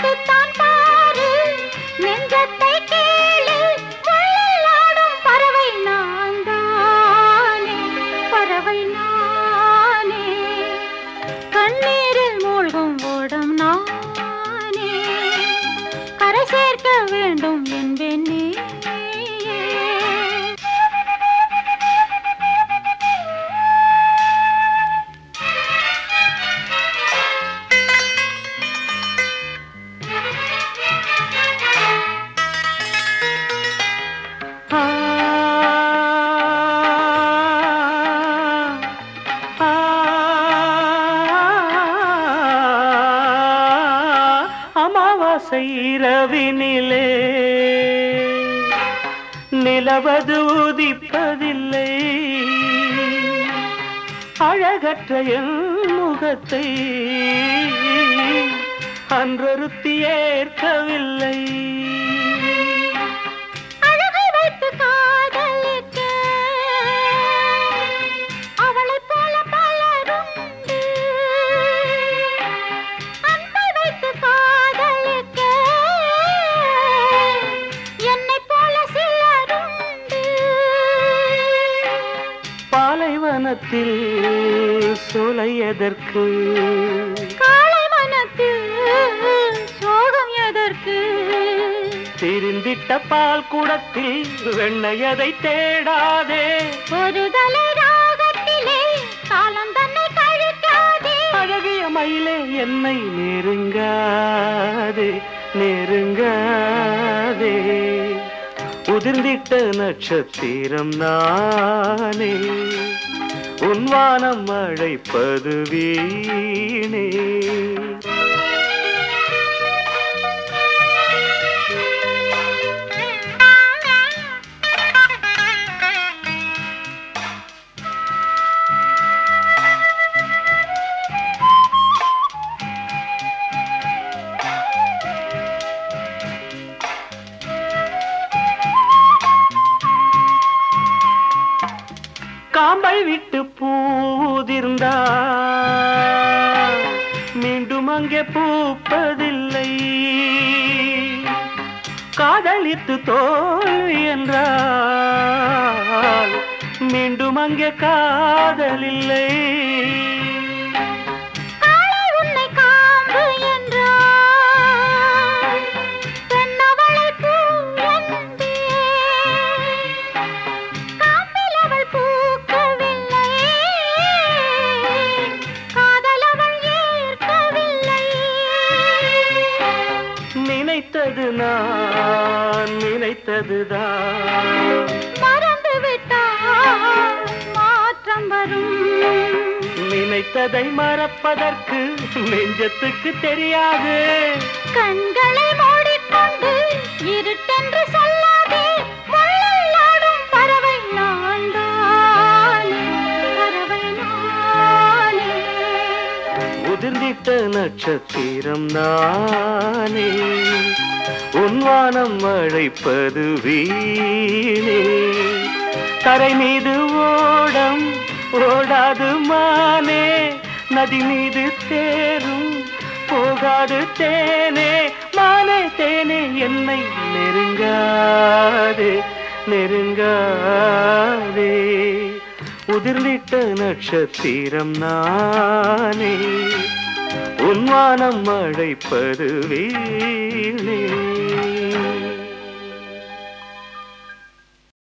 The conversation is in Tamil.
வைத்துத்தான் பாரு நெஞ்சத்தை கேளு முள்ளில் ஆடும் பறவை நான் தானே பறவை நானே கண்ணீரில் மூழ்கும் ஓடம் நானே கரை சேர்க்க வேண்டும் என்பேன் நீ ஆ, ஆ, அமாவாசை இரவினிலே நிலவது உதிப்பதில்லை அழகற்ற என் முகத்தை அன்றொருத்தி ஏற்கவில்லை அழகை வைத்து காதலிக்க அவளைப் போல பலருண்டு அன்பை வைத்து காதலிக்க என்னைப் போல சிலருண்டு பாலைவனத்தில் சோலை எதற்கு காளை மனத்தில் சோகம் எதற்கு திரிந்திட்ட பால் குடத்தில் வெண்ணையதை தேடாதே ஒரு தலை ராகத்திலே காலம் தன்னை கழிக்காதே அழகிய மயிலே என்னை நெருங்காதே நெருங்காதே உதிர்ந்திட்ட நட்சத்திரம் நானே உன்வானம் அழைப்பது வீணே காம்பை விட்டு பூதிர்ந்தா மீண்டும் அங்கே பூப்பதில்லை காதலித்து தோல்வி என்றால் மீண்டும் அங்கே காதலில்லை காளை உன்னை காம்பு என்றால் பெண்ணவளை பூ என்பேன். காம்பில் அவள் பூக்கவில்லை காதல் அவள் ஏற்கவில்லை நினைத்தது நான் நினைத்ததுதான் மறந்து விட்டால் மாற்றம் வரும் நினைத்ததை மறப்பதற்கு நெஞ்சத்துக்கு தெரியாது கண்களை மூடிக்கொண்டு இருட்டென்று சொல்லாதே முள்ளில் ஆடும் பறவை நான் தானே பறவை நானே உதிர்ந்திட்ட நட்சத்திரம் நானே உன்வானம் அழைப்பது வீணே தரை மீது ஓடம் ஓடாது மானே நதி மீது தேரும் போகாது தேனே மானே தேனே என்னை நெருங்காதே நெருங்காதே உதிர்ந்திட்ட நட்சத்திரம் நானே உன்வானம் அழைப்பது வீணே